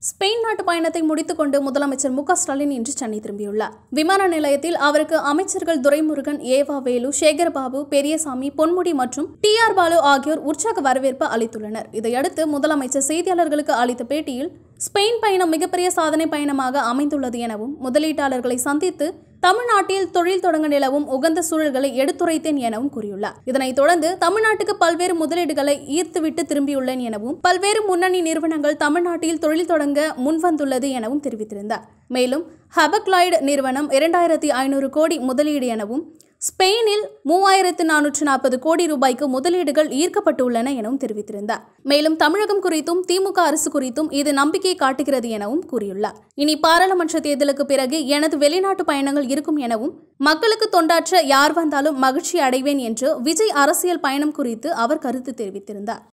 Spain நாட்டு பயணத்தை முடித்துக்கொண்டு முதலமைச்சர் மு க ஸ்டாலின் இன்று சென்னை திரும்பியுள்ளார் விமான நிலையத்தில் அவருக்கு அமைச்சர்கள் துரைமுருகன் ஏவா வேலு சேகர்பாபு பெரியசாமி பொன்முடி மற்றும் டி ஆர் பாலு ஆகியோர் உற்சாக வரவேற்பு அளித்துள்ளனர் இதையடுத்து முதலமைச்சர் செய்தியாளர்களுக்கு அளித்த பேட்டியில் ஸ்பெயின் பயணம் மிகப்பெரிய சாதனை பயணமாக அமைந்துள்ளது எனவும் முதலீட்டாளர்களை சந்தித்து தமிழ்நாட்டில் தொழில் தொடங்க நிலவும் உகந்த சூழல்களை எடுத்துரைத்தேன் எனவும் கூறியுள்ளார் இதனைத் தொடர்ந்து தமிழ்நாட்டுக்கு பல்வேறு முதலீடுகளை ஈர்த்துவிட்டு திரும்பியுள்ளேன் எனவும் பல்வேறு முன்னணி நிறுவனங்கள் தமிழ்நாட்டில் தொழில் தொடங்க முன்வந்துள்ளது எனவும் தெரிவித்திருந்தார் மேலும் ஹபக்லாய்டு நிறுவனம் இரண்டாயிரத்தி ஐநூறு கோடி முதலீடு எனவும் ஸ்பெயினில் மூவாயிரத்து நானூற்று நாற்பது கோடி ரூபாய்க்கு முதலீடுகள் ஈர்க்கப்பட்டுள்ளன எனவும் தெரிவித்திருந்தார் மேலும் தமிழகம் குறித்தும் திமுக அரசு குறித்தும் இது நம்பிக்கை காட்டுகிறது எனவும் கூறியுள்ளார் இனி பாராளுமன்ற தேர்தலுக்கு பிறகு எனது வெளிநாட்டு பயணங்கள் இருக்கும் எனவும் மக்களுக்கு தொண்டாற்ற யார் வந்தாலும் மகிழ்ச்சி அடைவேன் என்று விஜய் அரசியல் பயணம் குறித்து அவர் கருத்து தெரிவித்திருந்தார்